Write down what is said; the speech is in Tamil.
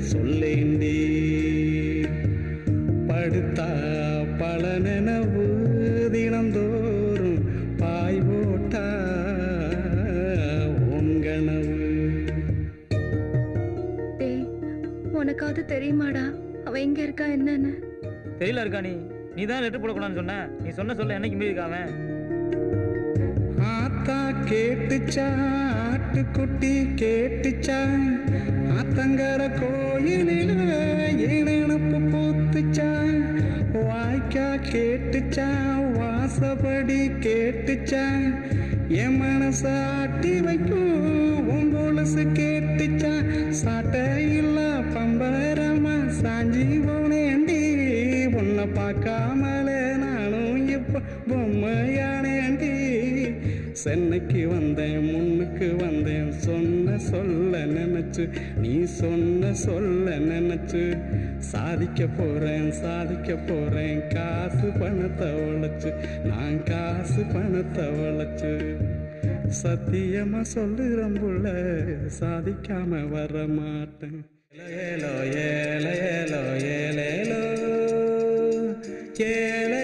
சொல்லேண்டி படுத்தா பல நினைவு தினந்தோறும் பாய் போட்டா உங்கனவு டேய் உனக்காவது தெரியுமாடா அவ எங்க இருக்கா என்னன்னு தெரியல இருக்கா நீ நீ தான் லெட்டர் போடக்கூடாதுன்னு சொன்ன நீ சொன்ன சொல்ல என்னைக்கு மீறி இருக்காம ஆத்தா கேட்டுச்சா ஆட்டுக்குட்டி கேட்டுச்சா ஆத்தங்கர கோயிலில் ஏனப்பு பூத்துச்சா வாய்க்கா கேட்டுச்சா வாசப்படி கேட்டுச்சா என் மனச ஆட்டி வைக்கும் உன் கொலுசு கேட்டுச்சா சாட்டையில்ல பம்பரமா சாஞ்சி போனேண்டி உன்னை பார்க்காமலே நானும் இப்ப பொம்மையானேண்டி சென்னைக்கு வந்தேன் முன்னுக்கு வந்தேன் சொன்ன சொல்ல நினைச்சு நீ சொன்ன சொல்ல நினைச்சு சாதிக்க போறேன் சாதிக்க போறேன் காசு பணத்தை உழைச்சு நான் காசு பணத்தை உழைச்சு சத்தியமா சொல்லுறேன் புள்ள சாதிக்காம வர மாட்டேன் ஏலேலோ ஏலேலோ ஏலேலோ ஏலே